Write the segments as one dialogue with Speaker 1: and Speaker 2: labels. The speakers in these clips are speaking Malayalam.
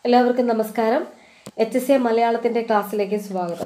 Speaker 1: എല്ലാവർക്കും നമസ്കാരം എച്ച് എസ് എ മലയാളത്തിൻ്റെ ക്ലാസ്സിലേക്ക് സ്വാഗതം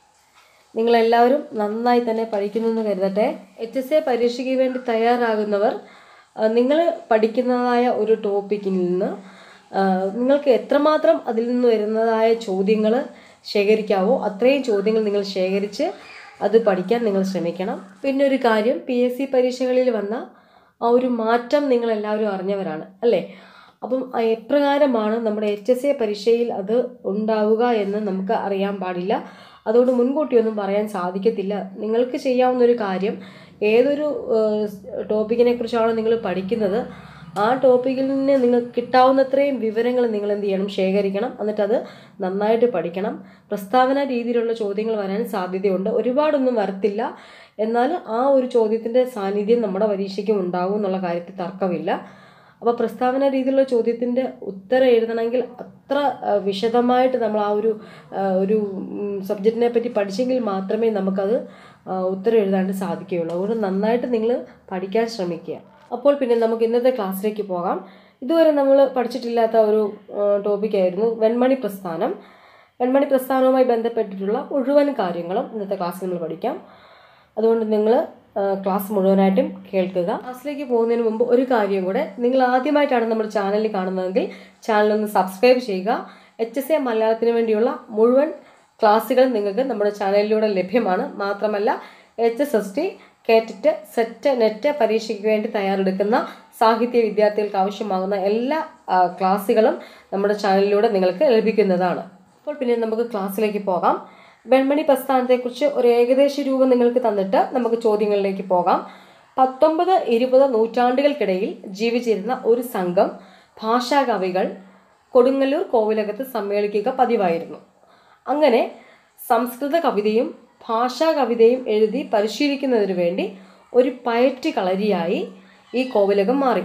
Speaker 1: നിങ്ങളെല്ലാവരും നന്നായി തന്നെ പഠിക്കുന്നു എന്ന് കരുതട്ടെ എച്ച് എസ് എ പരീക്ഷയ്ക്ക് വേണ്ടി തയ്യാറാകുന്നവർ നിങ്ങൾ പഠിക്കുന്നതായ ഒരു ടോപ്പിക്കിൽ നിന്ന് ആ, നിങ്ങൾക്ക് എത്രമാത്രം അതിൽ നിന്ന് വരുന്നതായ ചോദ്യങ്ങൾ ശേഖരിക്കാവോ അത്രയും ചോദ്യങ്ങൾ നിങ്ങൾ ശേഖരിച്ച് അത് പഠിക്കാൻ നിങ്ങൾ ശ്രമിക്കണം പിന്നെ ഒരു കാര്യം പി എസ് സി പരീക്ഷകളിൽ വന്ന ആ ഒരു മാറ്റം നിങ്ങൾ എല്ലാവരും അറിഞ്ഞവരാണ് അല്ലേ അപ്പം ആ എപ്രകാരമാണ് നമ്മുടെ എച്ച് എസ് എ പരീക്ഷയിൽ അത് ഉണ്ടാവുക എന്ന് നമുക്ക് അറിയാൻ പാടില്ല അതുകൊണ്ട് മുൻകൂട്ടി ഒന്നും പറയാൻ സാധിക്കത്തില്ല നിങ്ങൾക്ക് ചെയ്യാവുന്ന ഒരു കാര്യം ഏതൊരു ടോപ്പിക്കിനെ കുറിച്ചാണോ നിങ്ങൾ പഠിക്കുന്നത് ആ ടോപ്പിക്കിൽ നിന്ന് നിങ്ങൾക്ക് കിട്ടാവുന്നത്രയും വിവരങ്ങൾ നിങ്ങൾ എന്ത് ചെയ്യണം ശേഖരിക്കണം എന്നിട്ടത് നന്നായിട്ട് പഠിക്കണം പ്രസ്താവന രീതിയിലുള്ള ചോദ്യങ്ങൾ വരാൻ സാധ്യതയുണ്ട് ഒരുപാടൊന്നും വരത്തില്ല എന്നാൽ ആ ഒരു ചോദ്യത്തിൻ്റെ സാന്നിധ്യം നമ്മുടെ പരീക്ഷയ്ക്കും ഉണ്ടാകും എന്നുള്ള കാര്യത്തിൽ തർക്കമില്ല അപ്പോൾ പ്രസ്താവന രീതിയിലുള്ള ചോദ്യത്തിൻ്റെ ഉത്തരം എഴുതണമെങ്കിൽ അത്ര ആ, വിശദമായിട്ട് നമ്മൾ ആ ഒരു ആ, ഒരു സബ്ജക്റ്റിനെ പറ്റി പഠിച്ചെങ്കിൽ മാത്രമേ നമുക്കത് ആ, ഉത്തരം എഴുതാണ്ട് സാധിക്കുകയുള്ളൂ അതുകൊണ്ട് നന്നായിട്ട് നിങ്ങൾ പഠിക്കാൻ ശ്രമിക്കുക അപ്പോൾ പിന്നെ നമുക്ക് ഇന്നത്തെ ക്ലാസ്സിലേക്ക് പോകാം ഇതുവരെ നമ്മൾ പഠിച്ചിട്ടില്ലാത്ത ഒരു ടോപ്പിക്കായിരുന്നു വെൺമണി പ്രസ്ഥാനം വെൺമണി പ്രസ്ഥാനവുമായി ബന്ധപ്പെട്ടിട്ടുള്ള മുഴുവൻ കാര്യങ്ങളും ഇന്നത്തെ ക്ലാസ്സിൽ നമ്മൾ പഠിക്കാം അതുകൊണ്ട് നിങ്ങൾ ക്ലാസ് മുഴുവനായിട്ടും കേൾക്കുക ക്ലാസ്സിലേക്ക് പോകുന്നതിന് മുമ്പ് ഒരു കാര്യം കൂടെ നിങ്ങൾ ആദ്യമായിട്ടാണ് നമ്മുടെ ചാനൽ കാണുന്നതെങ്കിൽ ചാനൽ ഒന്ന് സബ്സ്ക്രൈബ് ചെയ്യുക എച്ച് എസ് എ മലയാളത്തിന് വേണ്ടിയുള്ള മുഴുവൻ ക്ലാസ്സുകൾ നിങ്ങൾക്ക് നമ്മുടെ ചാനലിലൂടെ ലഭ്യമാണ് മാത്രമല്ല എച്ച് എസ് എസ് ടി കേറ്റിറ്റ് സെറ്റ് നെറ്റ് പരീക്ഷയ്ക്ക് വേണ്ടി തയ്യാറെടുക്കുന്ന സാഹിത്യ വിദ്യാർത്ഥികൾക്ക് ആവശ്യമാകുന്ന എല്ലാ ആ, ക്ലാസ്സുകളും നമ്മുടെ ചാനലിലൂടെ നിങ്ങൾക്ക് ലഭിക്കുന്നതാണ് അപ്പോൾ പിന്നെ നമുക്ക് ക്ലാസ്സിലേക്ക് പോകാം വെൺമണി പ്രസ്ഥാനത്തെക്കുറിച്ച് ഒരു ഏകദേശ രൂപം നിങ്ങൾക്ക് തന്നിട്ട് നമുക്ക് ചോദ്യങ്ങളിലേക്ക് പോകാം പത്തൊമ്പത് ഇരുപത് നൂറ്റാണ്ടുകൾക്കിടയിൽ ജീവിച്ചിരുന്ന ഒരു സംഘം ഭാഷാകവികൾ കൊടുങ്ങല്ലൂർ കോവിലകത്ത് സമ്മേളിക്കുക പതിവായിരുന്നു അങ്ങനെ സംസ്കൃത കവിതയും ഭാഷാ കവിതയും എഴുതി പരിശീലിക്കുന്നതിനു വേണ്ടി ഒരു പയറ്റ് കളരിയായി ഈ കോവിലകം മാറി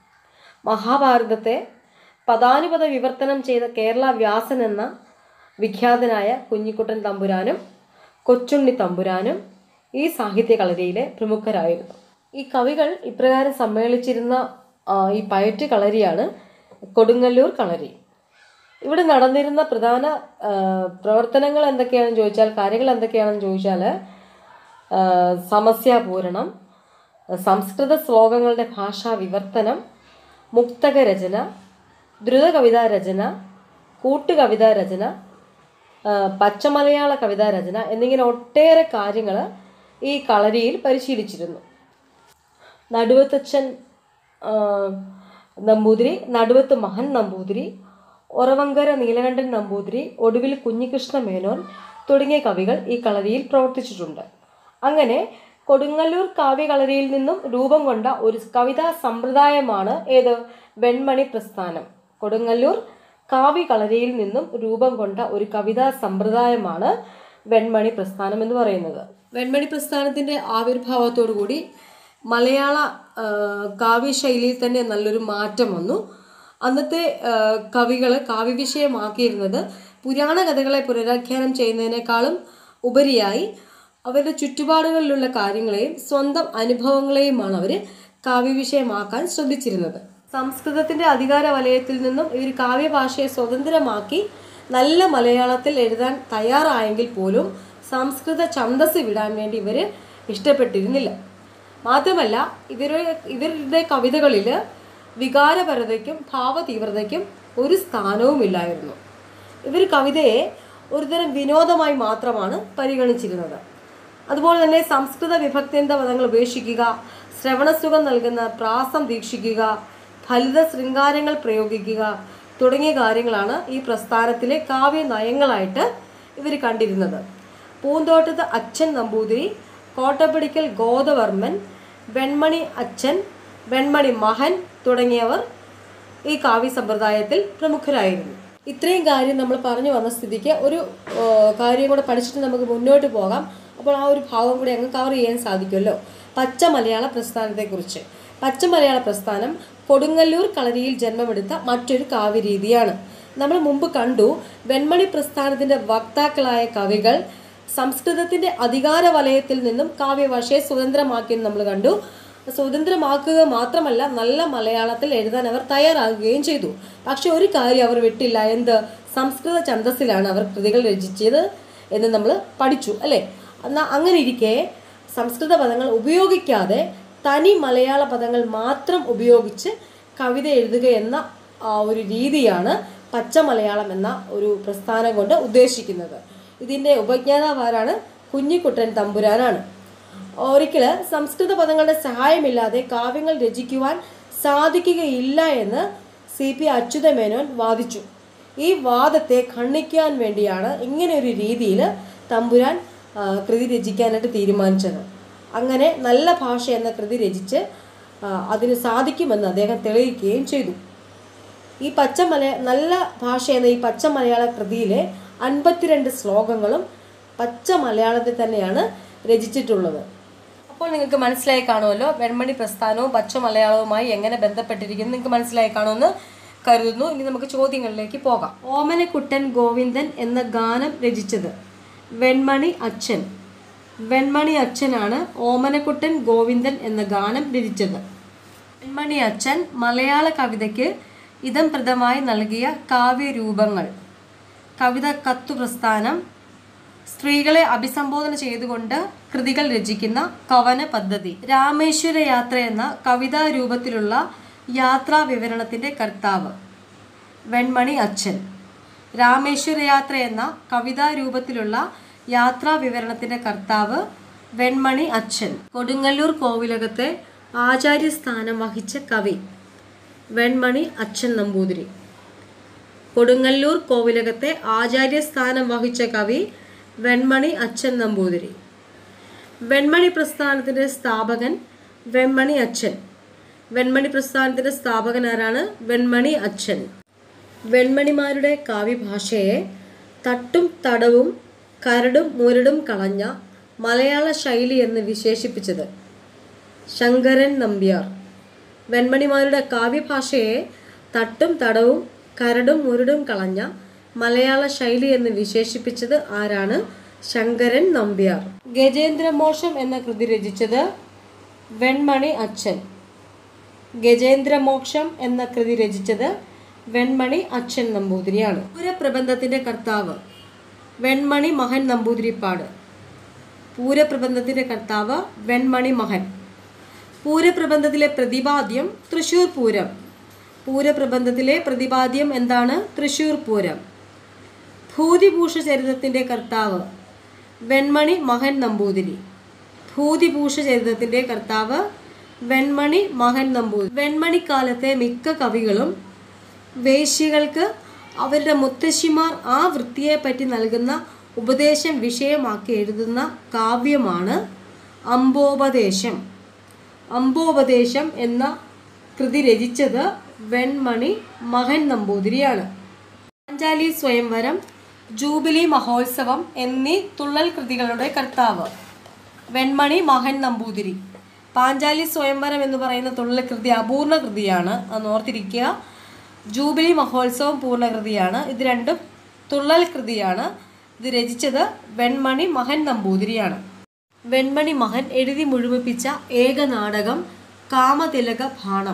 Speaker 1: മഹാഭാരതത്തെ പദാനുപത വിവർത്തനം ചെയ്ത കേരള വ്യാസൻ എന്ന വിഖ്യാതനായ കുഞ്ഞിക്കുട്ടൻ തമ്പുരാനും കൊച്ചുണ്ണി തമ്പുരാനും ഈ സാഹിത്യ കളരിയിലെ പ്രമുഖരായിരുന്നു ഈ കവികൾ ഇപ്രകാരം സമ്മേളിച്ചിരുന്ന ആ, ഈ പയറ്റ് കളരിയാണ് കൊടുങ്ങല്ലൂർ കളരി ഇവിടെ നടന്നിരുന്ന പ്രധാന ആ, പ്രവർത്തനങ്ങൾ എന്തൊക്കെയാണെന്ന് ചോദിച്ചാൽ കാര്യങ്ങൾ എന്തൊക്കെയാണെന്ന് ചോദിച്ചാൽ ആ, സമസ്യാപൂരണം സംസ്കൃത ശ്ലോകങ്ങളുടെ ഭാഷാ വിവർത്തനം മുക്തക രചന ദ്രുതകവിതാ രചന കൂട്ടുകവിതാ രചന ആ, പച്ചമലയാള കവിതാ രചന എന്നിങ്ങനെ ഒട്ടേറെ കാര്യങ്ങൾ ഈ കളരിയിൽ പരിശീലിച്ചിരുന്നു നടുവത്തച്ഛൻ ആ, നമ്പൂതിരി നടുവത്ത് മഹൻ നമ്പൂതിരി ഒറവങ്കര നീലകണ്ഠൻ നമ്പൂതിരി ഒടുവിൽ കുഞ്ഞികൃഷ്ണ മേനോൻ തുടങ്ങിയ കവികൾ ഈ കളരിയിൽ പ്രവർത്തിച്ചിട്ടുണ്ട് അങ്ങനെ കൊടുങ്ങല്ലൂർ കാവ്യകളരിയിൽ നിന്നും രൂപം കൊണ്ട ഒരു കവിതാ സമ്പ്രദായമാണ് ഏത് വെൺമണി പ്രസ്ഥാനം കൊടുങ്ങല്ലൂർ കാവ്യകളരിയിൽ നിന്നും രൂപം കൊണ്ട ഒരു കവിതാ സമ്പ്രദായമാണ് വെൺമണി പ്രസ്ഥാനം എന്ന് പറയുന്നത് വെൺമണി പ്രസ്ഥാനത്തിൻ്റെ ആവിർഭാവത്തോടു കൂടി മലയാള ആ, കാവ്യശൈലിയിൽ തന്നെ നല്ലൊരു മാറ്റം വന്നു അന്നത്തെ കവികൾ കാവ്യവിഷയമാക്കിയിരുന്നത് പുരാണ കഥകളെ പുനരാഖ്യാനം ചെയ്യുന്നതിനേക്കാളും ഉപരിയായി അവരുടെ ചുറ്റുപാടുകളിലുള്ള കാര്യങ്ങളെയും സ്വന്തം അനുഭവങ്ങളെയുമാണ് അവർ കാവ്യവിഷയമാക്കാൻ ശ്രദ്ധിച്ചിരുന്നത് സംസ്കൃതത്തിന്റെ അധികാര വലയത്തിൽ നിന്നും ഇവർ കാവ്യഭാഷയെ സ്വതന്ത്രമാക്കി നല്ല മലയാളത്തിൽ എഴുതാൻ തയ്യാറായെങ്കിൽ പോലും സംസ്കൃത ഛന്ദസ് വിടാൻ വേണ്ടി ഇവർ ഇഷ്ടപ്പെട്ടിരുന്നില്ല മാത്രമല്ല ഇവരുടെ ഇവരുടെ കവിതകളിൽ വികാരപരതയ്ക്കും ഭാവതീവ്രതയ്ക്കും ഒരു സ്ഥാനവുമില്ലായിരുന്നു ഇവർ കവിതയെ ഒരുതരം വിനോദമായി മാത്രമാണ് പരിഗണിച്ചിരുന്നത് അതുപോലെ തന്നെ സംസ്കൃത വിഭക്തിന്ത പദങ്ങൾ ഉപേക്ഷിക്കുക ശ്രവണസുഖം നൽകുന്ന പ്രാസം ദീക്ഷിക്കുക ഫലിത ശൃംഗാരങ്ങൾ പ്രയോഗിക്കുക തുടങ്ങിയ കാര്യങ്ങളാണ് ഈ പ്രസ്ഥാനത്തിലെ കാവ്യ നയങ്ങളായിട്ട് ഇവർ കണ്ടിരുന്നത് പൂന്തോട്ടത്ത് അച്ഛൻ നമ്പൂതിരി കോട്ടപ്പടിക്കൽ ഗോദവർമ്മൻ വെൺമണി അച്ഛൻ വെൺമണി മഹൻ തുടങ്ങിയവർ ഈ കാവ്യ സമ്പ്രദായത്തിൽ പ്രമുഖരായിരുന്നു ഇത്രയും കാര്യം നമ്മൾ പറഞ്ഞു വന്ന സ്ഥിതിക്ക് ഒരു ആ, കാര്യം കൂടെ പഠിച്ചിട്ട് നമുക്ക് മുന്നോട്ട് പോകാം അപ്പോൾ ആ ഒരു ഭാവം കൂടി അങ്ങ് കവർ ചെയ്യാൻ സാധിക്കുമല്ലോ പച്ച മലയാള പ്രസ്ഥാനത്തെക്കുറിച്ച് പച്ച മലയാള പ്രസ്ഥാനം കൊടുങ്ങല്ലൂർ കളരിയിൽ ജന്മമെടുത്ത മറ്റൊരു കാവ്യരീതിയാണ് നമ്മൾ മുമ്പ് കണ്ടു വെൺമണി പ്രസ്ഥാനത്തിന്റെ വക്താക്കളായ കവികൾ സംസ്കൃതത്തിന്റെ അധികാര വലയത്തിൽ നിന്നും കാവ്യഭാഷയെ സ്വതന്ത്രമാക്കിയെന്ന് നമ്മൾ കണ്ടു സ്വതന്ത്രമാക്കുക മാത്രമല്ല നല്ല മലയാളത്തിൽ എഴുതാൻ അവർ തയ്യാറാകുകയും ചെയ്തു പക്ഷെ ഒരു കാര്യം അവർ വിട്ടില്ല എന്ത് സംസ്കൃത ഛന്ദസ്സിലാണ് അവർ കൃതികൾ രചിച്ചത് എന്ന് നമ്മൾ പഠിച്ചു അല്ലേ എന്നാൽ അങ്ങനെ ഇരിക്കെ സംസ്കൃത പദങ്ങൾ ഉപയോഗിക്കാതെ തനി മലയാള പദങ്ങൾ മാത്രം ഉപയോഗിച്ച് കവിത എഴുതുക എന്ന ആ ഒരു രീതിയാണ് പച്ച മലയാളം എന്ന ഒരു പ്രസ്ഥാനം കൊണ്ട് ഉദ്ദേശിക്കുന്നത് ഇതിൻ്റെ ഉപജ്ഞാതാവാരാണ് കുഞ്ഞിക്കുട്ടൻ തമ്പുരാനാണ് ഒരിക്കൽ സംസ്കൃത പദങ്ങളുടെ സഹായമില്ലാതെ കാവ്യങ്ങൾ രചിക്കുവാൻ സാധിക്കുകയില്ല എന്ന് സി പി അച്യുതമേനോൻ വാദിച്ചു ഈ വാദത്തെ ഖണ്ഡിക്കാൻ വേണ്ടിയാണ് ഇങ്ങനെ ഒരു രീതിയിൽ തമ്പുരാൻ ആ, കൃതി രചിക്കാനായിട്ട് തീരുമാനിച്ചത് അങ്ങനെ നല്ല ഭാഷ എന്ന കൃതി രചിച്ച് ആ, അതിന് സാധിക്കുമെന്ന് അദ്ദേഹം തെളിയിക്കുകയും ചെയ്തു ഈ പച്ച മല നല്ല ഭാഷ എന്ന ഈ പച്ച മലയാള കൃതിയിലെ അൻപത്തിരണ്ട് ശ്ലോകങ്ങളും പച്ച മലയാളത്തിൽ തന്നെയാണ് രചിച്ചിട്ടുള്ളത് അപ്പോൾ നിങ്ങൾക്ക് മനസ്സിലായി കാണുമല്ലോ വെൺമണി പ്രസ്ഥാനവും പച്ച മലയാളവുമായി എങ്ങനെ ബന്ധപ്പെട്ടിരിക്കുന്നു നിങ്ങൾക്ക് മനസ്സിലായി കാണുമെന്ന് കരുതുന്നു ഇനി നമുക്ക് ചോദ്യങ്ങളിലേക്ക് പോകാം ഓമനക്കുട്ടൻ ഗോവിന്ദൻ എന്ന ഗാനം രചിച്ചത് വെൺമണി അച്ഛൻ വെൺമണി അച്ഛനാണ് ഓമനക്കുട്ടൻ ഗോവിന്ദൻ എന്ന ഗാനം രചിച്ചത് വെൺമണി അച്ഛൻ മലയാള കവിതയ്ക്ക് ഇതം പ്രദമായി നൽകിയ കാവ്യരൂപങ്ങൾ കവിത കത്തു പ്രസ്ഥാനം സ്ത്രീകളെ അഭിസംബോധന ചെയ്തുകൊണ്ട് കൃതികൾ രചിക്കുന്ന കവന പദ്ധതി രാമേശ്വര യാത്ര എന്ന കവിതാ രൂപത്തിലുള്ള യാത്രാ വിവരണത്തിൻ്റെ കർത്താവ് വെൺമണി അച്ഛൻ രാമേശ്വര യാത്ര എന്ന കവിതാ രൂപത്തിലുള്ള യാത്രാ വിവരണത്തിൻ്റെ കർത്താവ് വെൺമണി അച്ഛൻ കൊടുങ്ങല്ലൂർ കോവിലകത്തെ ആചാര്യസ്ഥാനം വഹിച്ച കവി വെൺമണി അച്ഛൻ നമ്പൂതിരി കൊടുങ്ങല്ലൂർ കോവിലകത്തെ ആചാര്യസ്ഥാനം വഹിച്ച കവി വെൺമണി അച്ഛൻ നമ്പൂതിരി വെൺമണി പ്രസ്ഥാനത്തിൻ്റെ സ്ഥാപകൻ വെൺമണി അച്ഛൻ വെൺമണി പ്രസ്ഥാനത്തിൻ്റെ സ്ഥാപകൻ ആരാണ് വെൺമണി അച്ഛൻ വെൺമണിമാരുടെ കാവ്യഭാഷയെ തട്ടും തടവും കരടും മുരടും കളഞ്ഞ മലയാള ശൈലി എന്ന് വിശേഷിപ്പിച്ചത് ശങ്കരൻ നമ്പ്യാർ വെൺമണിമാരുടെ കാവ്യഭാഷയെ തട്ടും തടവും കരടും മുരടും കളഞ്ഞ മലയാള ശൈലി എന്ന് വിശേഷിപ്പിച്ചത് ആരാണ് ശങ്കരൻ നമ്പ്യാർ ഗജേന്ദ്രമോക്ഷം എന്ന കൃതി രചിച്ചത് വെൺമണി അച്ഛൻ ഗജേന്ദ്രമോക്ഷം എന്ന കൃതി രചിച്ചത് വെൺമണി അച്ഛൻ നമ്പൂതിരിയാണ് പൂരപ്രബന്ധത്തിന്റെ കർത്താവ് വെൺമണി മഹൻ നമ്പൂതിരിപ്പാട് പൂരപ്രബന്ധത്തിന്റെ കർത്താവ് വെൺമണി മഹൻ പൂരപ്രബന്ധത്തിലെ പ്രതിപാദ്യം തൃശൂർ പൂരം പൂരപ്രബന്ധത്തിലെ പ്രതിപാദ്യം എന്താണ് തൃശൂർ പൂരം ഭൂതിഭൂഷ ചരിതത്തിൻ്റെ കർത്താവ് വെൺമണി മഹൻ നമ്പൂതിരി ഭൂതിഭൂഷ ചരിതത്തിൻ്റെ കർത്താവ് വെൺമണി മഹൻ നമ്പൂതിരി വെൺമണിക്കാലത്തെ മിക്ക കവികളും വേശ്യകൾക്ക് അവരുടെ മുത്തശ്ശിമാർ ആ വൃത്തിയെപ്പറ്റി നൽകുന്ന ഉപദേശം വിഷയമാക്കി എഴുതുന്ന കാവ്യമാണ് അംബോപദേശം അംബോപദേശം എന്ന കൃതി രചിച്ചത് വെൺമണി മഹൻ നമ്പൂതിരിയാണ് പാഞ്ചാലി സ്വയംവരം ജൂബിലി മഹോത്സവം എന്നീ തുള്ളൽ കൃതികളുടെ കർത്താവ് വെൺമണി മഹൻ നമ്പൂതിരി പാഞ്ചാലി സ്വയംവരം എന്ന് പറയുന്ന തുള്ളൽ കൃതി അപൂർണ കൃതിയാണ് അത് ഓർത്തിരിക്കുക ജൂബിലി മഹോത്സവം പൂർണ്ണകൃതിയാണ് ഇത് രണ്ടും തുള്ളൽ കൃതിയാണ് ഇത് രചിച്ചത് വെൺമണി മഹൻ നമ്പൂതിരിയാണ് വെൺമണി മഹൻ എഴുതി മുഴുമിപ്പിച്ച ഏക നാടകം കാമതിലക ഭാണം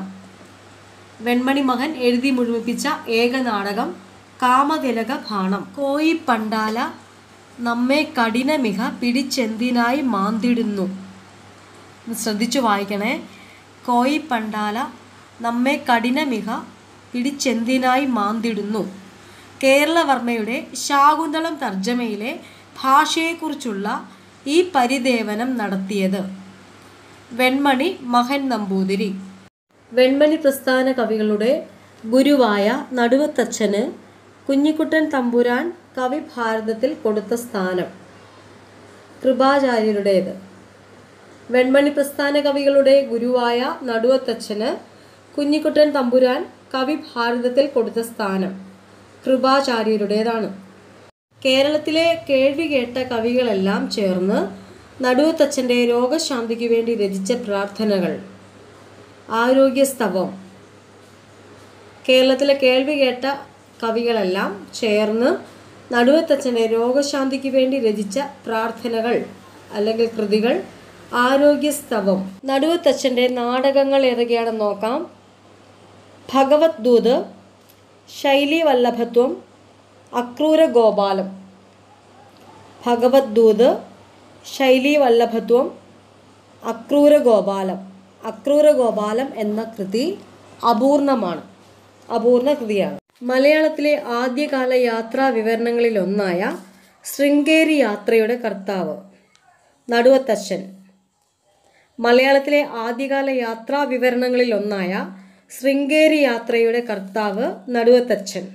Speaker 1: വെൺമണി മകൻ എഴുതി മുഴുമിപ്പിച്ച ഏക നാടകം കാമതിലക ഭാണം കോയി പണ്ടാല നമ്മെ കഠിനമിക പിടിച്ചെന്തിനായി മാന്തിടുന്നു ഒന്ന് ശ്രദ്ധിച്ചു വായിക്കണേ കോയി പണ്ടാല നമ്മെ കഠിനമിക പിടിച്ചെന്തിനായി മാന്തിടുന്നു കേരളവർമ്മയുടെ ശാകുന്തളം തർജ്ജമയിലെ ഭാഷയെക്കുറിച്ചുള്ള ഈ പരിദേവനം നടത്തിയത് വെൺമണി മഹൻ നമ്പൂതിരി വെൺമണി പ്രസ്ഥാന കവികളുടെ ഗുരുവായ നടുവത്തച്ഛന് കുഞ്ഞിക്കുട്ടൻ തമ്പുരാൻ കവി ഭാരതത്തിൽ കൊടുത്ത സ്ഥാനം കൃപാചാര്യരുടേത് വെൺമണി പ്രസ്ഥാന കവികളുടെ ഗുരുവായ നടുവത്തച്ഛന് കുഞ്ഞിക്കുട്ടൻ തമ്പുരാൻ കവി ഭാരതത്തിൽ കൊടുത്ത സ്ഥാനം കൃപാചാര്യരുടേതാണ് കേരളത്തിലെ കേൾവി കേട്ട കവികളെല്ലാം ചേർന്ന് നടുവത്തച്ഛൻ്റെ രോഗശാന്തിക്ക് വേണ്ടി രചിച്ച പ്രാർത്ഥനകൾ ആരോഗ്യസ്തവം കേരളത്തിലെ കേൾവി കേട്ട കവികളെല്ലാം ചേർന്ന് നടുവത്തച്ഛൻ്റെ രോഗശാന്തിക്ക് വേണ്ടി രചിച്ച പ്രാർത്ഥനകൾ അല്ലെങ്കിൽ കൃതികൾ ആരോഗ്യസ്തവം നടുവത്തച്ഛൻ്റെ നാടകങ്ങൾ ഏതൊക്കെയാണെന്ന് നോക്കാം ഭഗവത് ദൂത് ശൈലി വല്ലഭത്വം അക്രൂര ഗോപാലം ഭഗവത് ദൂത് ശൈലി വല്ലഭത്വം അക്രൂര ഗോപാലം അക്രൂര ഗോപാലം എന്ന കൃതി അപൂർണമാണ് അപൂർണ കൃതിയാണ് മലയാളത്തിലെ ആദ്യകാല യാത്രാ വിവരണങ്ങളിൽ ഒന്നായ ശൃംഗേരി യാത്രയുടെ കർത്താവ് നടുവത്തച്ഛൻ മലയാളത്തിലെ ആദ്യകാല യാത്രാ വിവരണങ്ങളിൽ ഒന്നായ ശൃംഗേരി യാത്രയുടെ കർത്താവ് നടുവത്തച്ഛൻ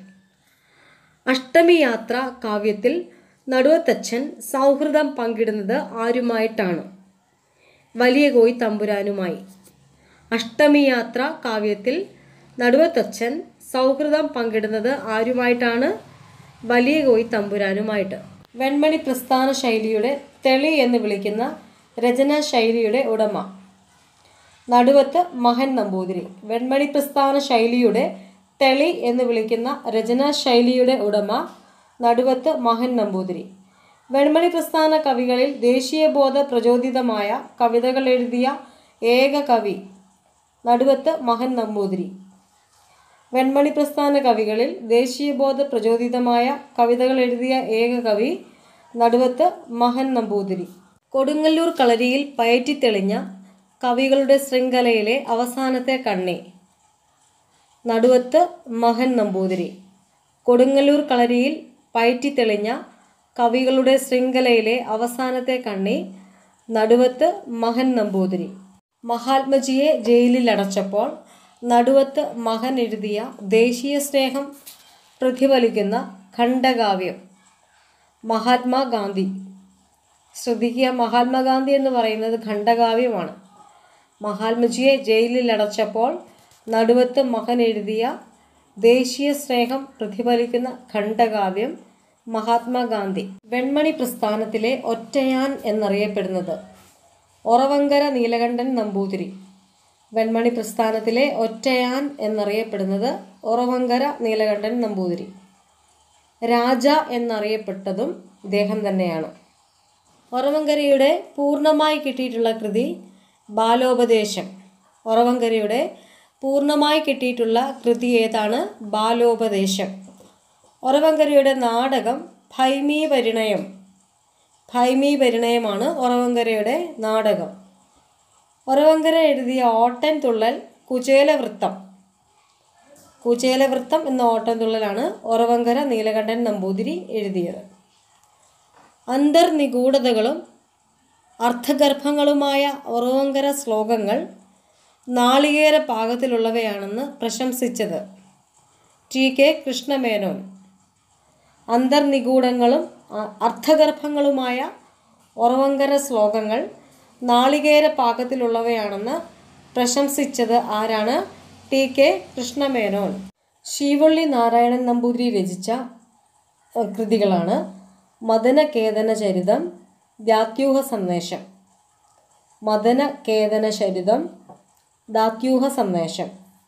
Speaker 1: അഷ്ടമി യാത്ര കാവ്യത്തിൽ നടുവത്തച്ഛൻ സൗഹൃദം പങ്കിടുന്നത് ആരുമായിട്ടാണ് വലിയ കോയി തമ്പുരാനുമായി അഷ്ടമി യാത്ര കാവ്യത്തിൽ നടുവത്തച്ഛൻ സൗഹൃദം പങ്കിടുന്നത് ആരുമായിട്ടാണ് വലിയ കോയി തമ്പുരാനുമായിട്ട് വെൺമണി പ്രസ്ഥാന ശൈലിയുടെ തെളി എന്ന് വിളിക്കുന്ന രചനാ ശൈലിയുടെ ഉടമ നടുവത്ത് മഹൻ നമ്പൂതിരി വെൺമണി പ്രസ്ഥാന ശൈലിയുടെ തെളി എന്ന് വിളിക്കുന്ന രചനാ ശൈലിയുടെ ഉടമ നടുവത്ത് മഹൻ നമ്പൂതിരി വെൺമണി പ്രസ്ഥാന കവികളിൽ ദേശീയബോധ പ്രചോദിതമായ കവിതകൾ എഴുതിയ ഏക കവി നടുവത്ത് മഹൻ നമ്പൂതിരി വെൺമണി പ്രസ്ഥാന കവികളിൽ ദേശീയബോധ പ്രചോദിതമായ കവിതകൾ എഴുതിയ ഏക കവി നടുവത്ത് മഹൻ നമ്പൂതിരി കൊടുങ്ങല്ലൂർ കളരിയിൽ പയറ്റിത്തെളിഞ്ഞ കവികളുടെ ശൃംഖലയിലെ അവസാനത്തെ കണ്ണി നടുവത്ത് മഹൻ നമ്പൂതിരി കൊടുങ്ങല്ലൂർ കളരിയിൽ പയറ്റിത്തെളിഞ്ഞ കവികളുടെ ശൃംഖലയിലെ അവസാനത്തെ കണ്ണി നടുവത്ത് മഹൻ നമ്പൂതിരി മഹാത്മജിയെ ജയിലിൽ അടച്ചപ്പോൾ നടുവത്ത് മഹൻ എഴുതിയ ദേശീയ സ്നേഹം പ്രതിഫലിക്കുന്ന ഖണ്ഡകാവ്യം മഹാത്മാഗാന്ധി ശ്രദ്ധിക്കുക മഹാത്മാഗാന്ധി എന്ന് പറയുന്നത് ഖണ്ഡകാവ്യമാണ് മഹാത്മജിയെ ജയിലിൽ അടച്ചപ്പോൾ നടുവത്ത് മകൻ എഴുതിയ ദേശീയ സ്നേഹം പ്രതിഫലിക്കുന്ന ഖണ്ഡകാവ്യം മഹാത്മാഗാന്ധി വെൺമണി പ്രസ്ഥാനത്തിലെ ഒറ്റയാൻ എന്നറിയപ്പെടുന്നത് ഒറവങ്കര നീലകണ്ഠൻ നമ്പൂതിരി വെൺമണി പ്രസ്ഥാനത്തിലെ ഒറ്റയാൻ എന്നറിയപ്പെടുന്നത് ഒറവങ്കര നീലകണ്ഠൻ നമ്പൂതിരി രാജ എന്നറിയപ്പെട്ടതും ഇദ്ദേഹം തന്നെയാണ് ഒറവങ്കരയുടെ പൂർണ്ണമായി കിട്ടിയിട്ടുള്ള കൃതി ബാലോപദേശം ഒറവങ്കരയുടെ പൂർണ്ണമായി കിട്ടിയിട്ടുള്ള കൃതി ഏതാണ് ബാലോപദേശം ഒറവങ്കരയുടെ നാടകം ഭൈമീ പരിണയം ഭൈമീ പരിണയമാണ് ഒറവങ്കരയുടെ നാടകം ഒറവങ്കര എഴുതിയ ഓട്ടൻ തുള്ളൽ കുചേലവൃത്തം കുചേലവൃത്തം എന്ന ഓട്ടൻ തുള്ളലാണ് ഒറവങ്കര നീലകണ്ഠൻ നമ്പൂതിരി എഴുതിയത് അന്തർനിഗൂഢതകളും അർത്ഥഗർഭങ്ങളുമായ ഒറവങ്കര ശ്ലോകങ്ങൾ നാളികേര പാകത്തിലുള്ളവയാണെന്ന് പ്രശംസിച്ചത് ടി കെ കൃഷ്ണമേനോൻ അന്തർനിഗൂഢങ്ങളും അ- അർത്ഥഗർഭങ്ങളുമായ ഒറവങ്കര ശ്ലോകങ്ങൾ നാളികേര പാകത്തിലുള്ളവയാണെന്ന് പ്രശംസിച്ചത് ആരാണ് ടി കെ കൃഷ്ണമേനോൻ ശീവള്ളി നാരായണൻ നമ്പൂതിരി രചിച്ച അഹ്, കൃതികളാണ് മദനകേതന ചരിതം ദാത്യൂഹ സന്ദേശം മദനകേതന ചരിതം ദാത്യൂഹ സന്ദേശം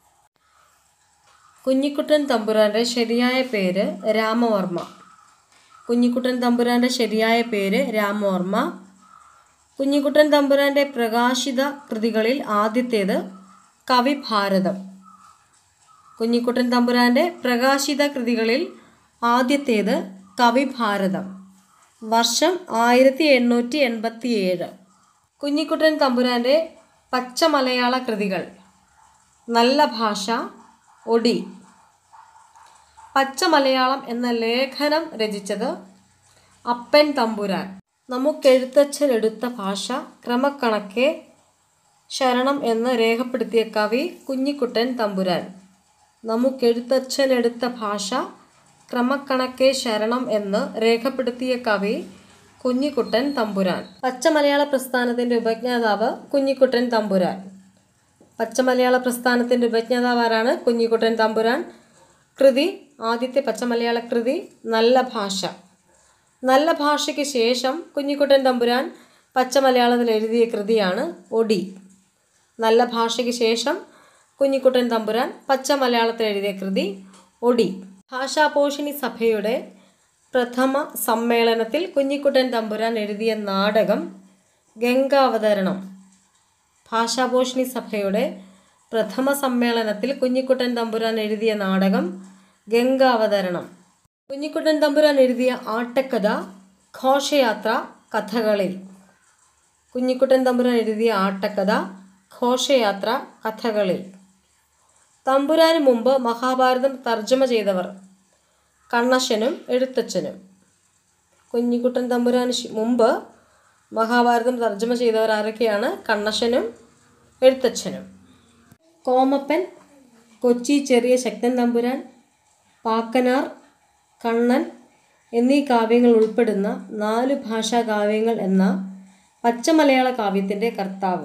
Speaker 1: കുഞ്ഞിക്കുട്ടൻ തമ്പുരാൻ്റെ ശരിയായ പേര് രാമവർമ്മ കുഞ്ഞിക്കുട്ടൻ തമ്പുരാൻ്റെ ശരിയായ പേര് രാമവർമ്മ കുഞ്ഞിക്കുട്ടൻ തമ്പുരാൻ്റെ പ്രകാശിത കൃതികളിൽ ആദ്യത്തേത് കവിഭാരതം കുഞ്ഞിക്കുട്ടൻ തമ്പുരാൻ്റെ പ്രകാശിത കൃതികളിൽ ആദ്യത്തേത് കവിഭാരതം വർഷം ആയിരത്തി എണ്ണൂറ്റി എൺപത്തി ഏഴ് കുഞ്ഞിക്കുട്ടൻ തമ്പുരാൻ്റെ പച്ച മലയാള കൃതികൾ നല്ല ഭാഷ ഒടി പച്ച മലയാളം എന്ന ലേഖനം രചിച്ചത് അപ്പൻ തമ്പുരാൻ നമുക്കെഴുത്തച്ഛനെടുത്ത ഭാഷ ക്രമക്കണക്കെ ശരണം എന്ന് രേഖപ്പെടുത്തിയ കവി കുഞ്ഞിക്കുട്ടൻ തമ്പുരാൻ നമുക്കെഴുത്തച്ഛനെടുത്ത ഭാഷ ക്രമക്കണക്കെ ശരണം എന്ന് രേഖപ്പെടുത്തിയ കവി കുഞ്ഞിക്കുട്ടൻ തമ്പുരാൻ പച്ചമലയാള പ്രസ്ഥാനത്തിൻ്റെ ഉപജ്ഞാതാവ് കുഞ്ഞിക്കുട്ടൻ തമ്പുരാൻ പച്ചമലയാള പ്രസ്ഥാനത്തിൻ്റെ ഉപജ്ഞാതാവ് ആരാണ് കുഞ്ഞിക്കുട്ടൻ തമ്പുരാൻ കൃതി ആദ്യത്തെ പച്ചമലയാള കൃതി നല്ല ഭാഷ നല്ല ഭാഷയ്ക്ക് ശേഷം കുഞ്ഞിക്കുട്ടൻ തമ്പുരാൻ പച്ചമലയാളത്തിൽ എഴുതിയ കൃതിയാണ് ഒടി നല്ല ഭാഷയ്ക്ക് ശേഷം കുഞ്ഞിക്കുട്ടൻ തമ്പുരാൻ പച്ചമലയാളത്തിൽ എഴുതിയ കൃതി ഒടി ഭാഷാപോഷിണി സഭയുടെ പ്രഥമ സമ്മേളനത്തിൽ കുഞ്ഞിക്കുട്ടൻ തമ്പുരാൻ എഴുതിയ നാടകം ഗംഗാവതരണം ഭാഷാഭൂഷണി സഭയുടെ പ്രഥമ സമ്മേളനത്തിൽ കുഞ്ഞിക്കുട്ടൻ തമ്പുരാൻ എഴുതിയ നാടകം ഗംഗാവതരണം കുഞ്ഞിക്കുട്ടൻ തമ്പുരാൻ എഴുതിയ ആട്ടക്കഥ ഘോഷയാത്ര കഥകളിൽ കുഞ്ഞിക്കുട്ടൻ തമ്പുരാൻ എഴുതിയ ആട്ടക്കഥ ഘോഷയാത്ര കഥകളിൽ തമ്പുരാന് മുമ്പ് മഹാഭാരതം തർജ്ജമ ചെയ്തവർ കണ്ണശനും എഴുത്തച്ഛനും കുഞ്ഞിക്കുട്ടൻ തമ്പുരാന് ശി- മുമ്പ് മഹാഭാരതം തർജ്ജമ ചെയ്തവർ ആരൊക്കെയാണ് കണ്ണശനും എഴുത്തച്ഛനും കോമപ്പൻ കൊച്ചി ചെറിയ ശക്തൻ തമ്പുരാൻ പാക്കനാർ കണ്ണൻ എന്നീ കാവ്യങ്ങൾ ഉൾപ്പെടുന്ന നാല് ഭാഷാ കാവ്യങ്ങൾ എന്ന പച്ചമലയാള കാവ്യത്തിൻ്റെ കർത്താവ്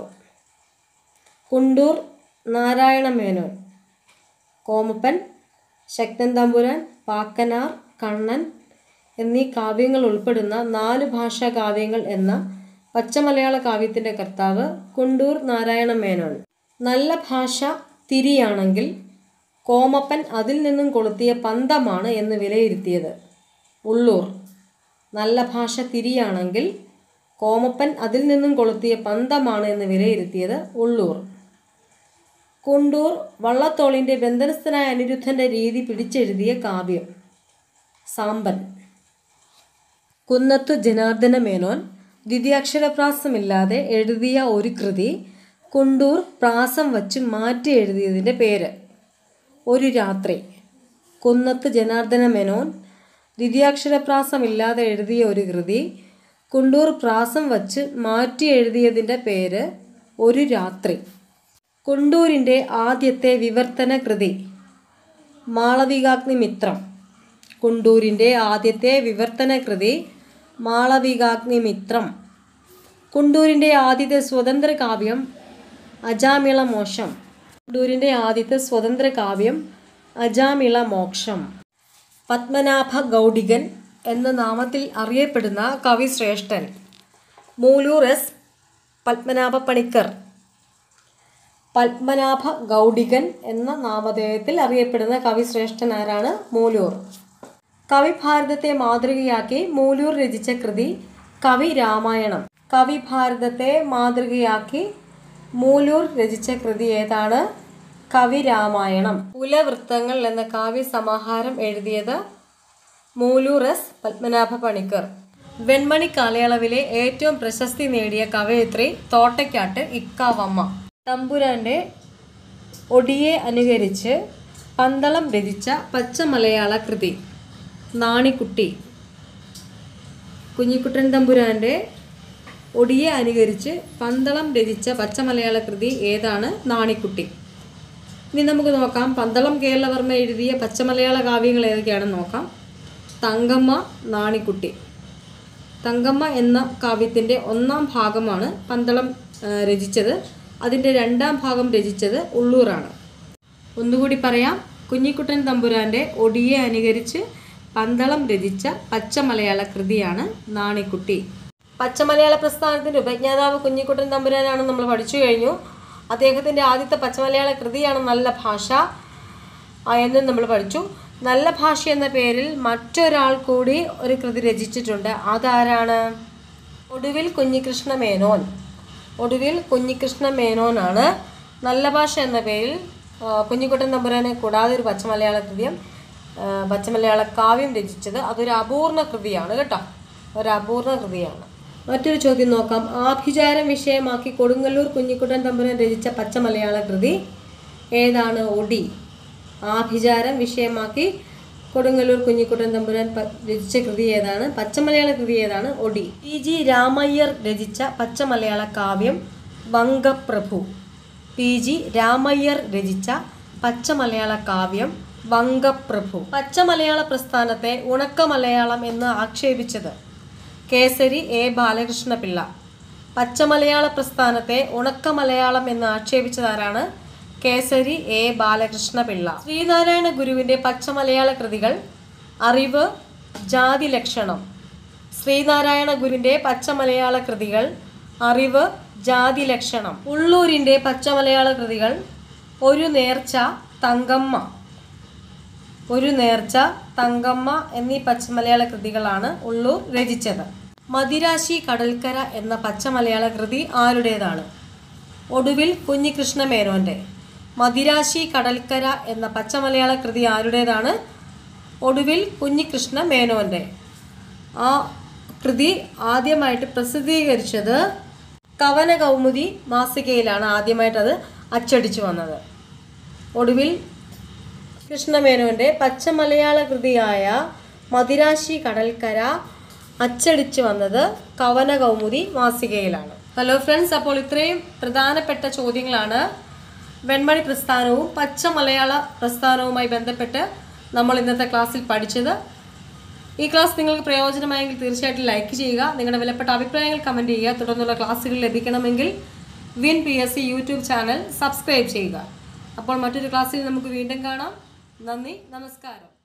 Speaker 1: കുണ്ടൂർ നാരായണ മേനോൻ കോമപ്പൻ ശക്തൻ തമ്പുരാൻ പാക്കനാർ കണ്ണൻ എന്നീ കാവ്യങ്ങൾ ഉൾപ്പെടുന്ന നാല് ഭാഷാ കാവ്യങ്ങൾ എന്ന പച്ചമലയാള കാവ്യത്തിൻ്റെ കർത്താവ് കുണ്ടൂർ നാരായണ മേനോൻ നല്ല ഭാഷ തിരിയാണെങ്കിൽ കോമപ്പൻ അതിൽ നിന്നും കൊളുത്തിയ പന്തമാണ് എന്ന് വിലയിരുത്തിയത് ഉള്ളൂർ നല്ല ഭാഷ തിരിയാണെങ്കിൽ കോമപ്പൻ അതിൽ നിന്നും കൊളുത്തിയ പന്തമാണ് എന്ന് വിലയിരുത്തിയത് ഉള്ളൂർ കുണ്ടൂർ വള്ളത്തോളിൻ്റെ ബന്ധനസ്ഥനായ അനിരുദ്ധൻ്റെ രീതി പിടിച്ചെഴുതിയ കാവ്യം സാമ്പൻ കുന്നത്തു ജനാർദ്ദന മേനോൻ ദ്വിതീയാക്ഷരപ്രാസമില്ലാതെ എഴുതിയ ഒരു കൃതി കുണ്ടൂർ പ്രാസം വച്ച് മാറ്റി എഴുതിയതിൻ്റെ പേര് ഒരു രാത്രി കുന്നത്ത് ജനാർദ്ദന മേനോൻ ദ്വിതീയാക്ഷരപ്രാസമില്ലാതെ എഴുതിയ ഒരു കൃതി കുണ്ടൂർ പ്രാസം വച്ച് മാറ്റി എഴുതിയതിൻ്റെ പേര് ഒരു രാത്രി കുണ്ടൂരിൻ്റെ ആദ്യത്തെ വിവർത്തന കൃതി മാളവികാഗ്നിമിത്രം കുണ്ടൂരിൻ്റെ ആദ്യത്തെ വിവർത്തന കൃതി മാളവികാഗ്നിമിത്രം കുണ്ടൂരിൻ്റെ ആദ്യത്തെ സ്വതന്ത്ര കാവ്യം അജാമിള മോക്ഷം കുണ്ടൂരിൻ്റെ ആദ്യത്തെ സ്വതന്ത്ര കാവ്യം അജാമിള മോക്ഷം പത്മനാഭ ഗൗഡികൻ എന്ന നാമത്തിൽ അറിയപ്പെടുന്ന കവിശ്രേഷ്ഠൻ മൂലൂർ എസ് പത്മനാഭ പണിക്കർ പത്മനാഭ ഗൗഡികൻ എന്ന നാമധേയത്തിൽ അറിയപ്പെടുന്ന കവിശ്രേഷ്ഠൻ ആരാണ് മൂലൂർ കവിഭാരതത്തെ മാതൃകയാക്കി മൂലൂർ രചിച്ച കൃതി കവി രാമായണം കവിഭാരതത്തെ മാതൃകയാക്കി മൂലൂർ രചിച്ച കൃതി ഏതാണ് കവി രാമായണം കുലവൃത്തങ്ങൾ എന്ന കാവ്യ സമാഹാരം എഴുതിയത് മൂലൂർ എസ് പത്മനാഭ പണിക്കർ വെൺമണി കാലയളവിലെ ഏറ്റവും പ്രശസ്തി നേടിയ കവയിത്രി തോട്ടയ്ക്കാട്ട് ഇക്കാവമ്മ തമ്പുരാന്റെ ഒടിയെ അനുകരിച്ച് പന്തളം രചിച്ച പച്ച മലയാള കൃതി നാണിക്കുട്ടി കുഞ്ഞിക്കുട്ടൻ തമ്പുരാന്റെ ഒടിയെ അനുകരിച്ച് പന്തളം രചിച്ച പച്ച മലയാള കൃതി ഏതാണ് നാണിക്കുട്ടി ഇനി നമുക്ക് നോക്കാം പന്തളം കേരളവർമ്മ എഴുതിയ പച്ചമലയാള കാവ്യങ്ങൾ ഏതൊക്കെയാണെന്ന് നോക്കാം തങ്കമ്മ നാണിക്കുട്ടി തങ്കമ്മ എന്ന കാവ്യത്തിൻ്റെ ഒന്നാം ഭാഗമാണ് പന്തളം ആ, രചിച്ചത് അതിൻ്റെ രണ്ടാം ഭാഗം രചിച്ചത് ഉള്ളൂറാണ് ഒന്നുകൂടി പറയാം കുഞ്ഞിക്കുട്ടൻ തമ്പുരാൻ്റെ ഒടിയെ അനുകരിച്ച് പന്തളം രചിച്ച പച്ചമലയാള കൃതിയാണ് നാണിക്കുട്ടി പച്ചമലയാള പ്രസ്ഥാനത്തിൻ്റെ ഉപജ്ഞാതാവ് കുഞ്ഞിക്കുട്ടൻ തമ്പുരാനാണ് നമ്മൾ പഠിച്ചു കഴിഞ്ഞു അദ്ദേഹത്തിൻ്റെ ആദ്യത്തെ പച്ചമലയാള കൃതിയാണ് നല്ല ഭാഷ ആ, എന്നും നമ്മൾ പഠിച്ചു നല്ല ഭാഷ എന്ന പേരിൽ മറ്റൊരാൾ കൂടി ഒരു കൃതി രചിച്ചിട്ടുണ്ട് അതാരാണ് ഒടുവിൽ കുഞ്ഞികൃഷ്ണ മേനോൻ ഒടുവിൽ കുഞ്ഞികൃഷ്ണ മേനോനാണ് നല്ല ഭാഷ എന്ന പേരിൽ ആ, കുഞ്ഞിക്കുട്ടൻ തമ്പുരാനെ കൂടാതെ ഒരു പച്ചമലയാള കൃതിയും ആ, പച്ചമലയാള കാവ്യം രചിച്ചത് അതൊരു അപൂർണ കൃതിയാണ് കേട്ടോ ഒരു അപൂർണ കൃതിയാണ് മറ്റൊരു ചോദ്യം നോക്കാം ആഭിചാരം വിഷയമാക്കി കൊടുങ്ങല്ലൂർ കുഞ്ഞിക്കുട്ടൻ തമ്പുരാൻ രചിച്ച പച്ചമലയാള കൃതി ഏതാണ് ഒടി ആഭിചാരം വിഷയമാക്കി കൊടുങ്ങല്ലൂർ കുഞ്ഞിക്കുട്ടൻ തമ്പുരാൻ പ- രചിച്ച കൃതി ഏതാണ് പച്ചമലയാള കൃതി ഏതാണ് ഒടി ടി ജി രാമയ്യർ രചിച്ച പച്ചമലയാള കാവ്യം വങ്കപ്രഭു പി ജി രാമയ്യർ രചിച്ച പച്ചമലയാള കാവ്യം വങ്കപ്രഭു പച്ചമലയാള പ്രസ്ഥാനത്തെ ഉണക്ക മലയാളം എന്ന് ആക്ഷേപിച്ചത് കേസരി എ ബാലകൃഷ്ണപിള്ള പച്ചമലയാള പ്രസ്ഥാനത്തെ ഉണക്ക മലയാളം എന്ന് ആക്ഷേപിച്ചതാരാണ് കേസരി എ ബാലകൃഷ്ണപിള്ള ശ്രീനാരായണ ഗുരുവിൻ്റെ പച്ചമലയാള കൃതികൾ അറിവ് ജാതി ലക്ഷണം ശ്രീനാരായണ ഗുരുവിൻ്റെ പച്ചമലയാള കൃതികൾ അറിവ് ജാതി ലക്ഷണം ഉള്ളൂരിൻ്റെ പച്ചമലയാള കൃതികൾ ഒരു നേർച്ച തങ്കമ്മ ഒരു നേർച്ച തങ്കമ്മ എന്നീ പച്ചമലയാള കൃതികളാണ് ഉള്ളൂർ രചിച്ചത് മദിരാശി കടൽക്കര എന്ന പച്ചമലയാള കൃതി ആരുടേതാണ് ഒടുവിൽ കുഞ്ഞികൃഷ്ണ മേനോൻ്റെ മദിരാശി കടൽക്കര എന്ന പച്ചമലയാള കൃതി ആരുടേതാണ് ഒടുവിൽ കുഞ്ഞികൃഷ്ണ മേനോൻ്റെ ആ കൃതി ആദ്യമായിട്ട് പ്രസിദ്ധീകരിച്ചത് കവന കൗമുദി മാസികയിലാണ് ആദ്യമായിട്ട് അത് അച്ചടിച്ചു വന്നത് ഒടുവിൽ കൃഷ്ണമേനോന്റെ പച്ചമലയാള കൃതിയായ മദിരാശി കടൽക്കര അച്ചടിച്ചു വന്നത് കവന കൗമുദി മാസികയിലാണ് ഹലോ ഫ്രണ്ട്സ് അപ്പോൾ ഇത്രയും പ്രധാനപ്പെട്ട ചോദ്യങ്ങളാണ് വെൺമണി പ്രസ്ഥാനവും പച്ച മലയാള പ്രസ്ഥാനവുമായി ബന്ധപ്പെട്ട് നമ്മൾ ഇന്നത്തെ ക്ലാസ്സിൽ പഠിച്ചത് ഈ ക്ലാസ് നിങ്ങൾക്ക് പ്രയോജനമായെങ്കിൽ തീർച്ചയായിട്ടും ലൈക്ക് ചെയ്യുക നിങ്ങളുടെ വിലപ്പെട്ട അഭിപ്രായങ്ങൾ കമൻറ്റ് ചെയ്യുക തുടർന്നുള്ള ക്ലാസ്സുകൾ ലഭിക്കണമെങ്കിൽ Win P S C YouTube channel subscribe ചെയ്യുക അപ്പോൾ മറ്റൊരു ക്ലാസ്സിൽ നമുക്ക് വീണ്ടും കാണാം നന്ദി നമസ്കാരം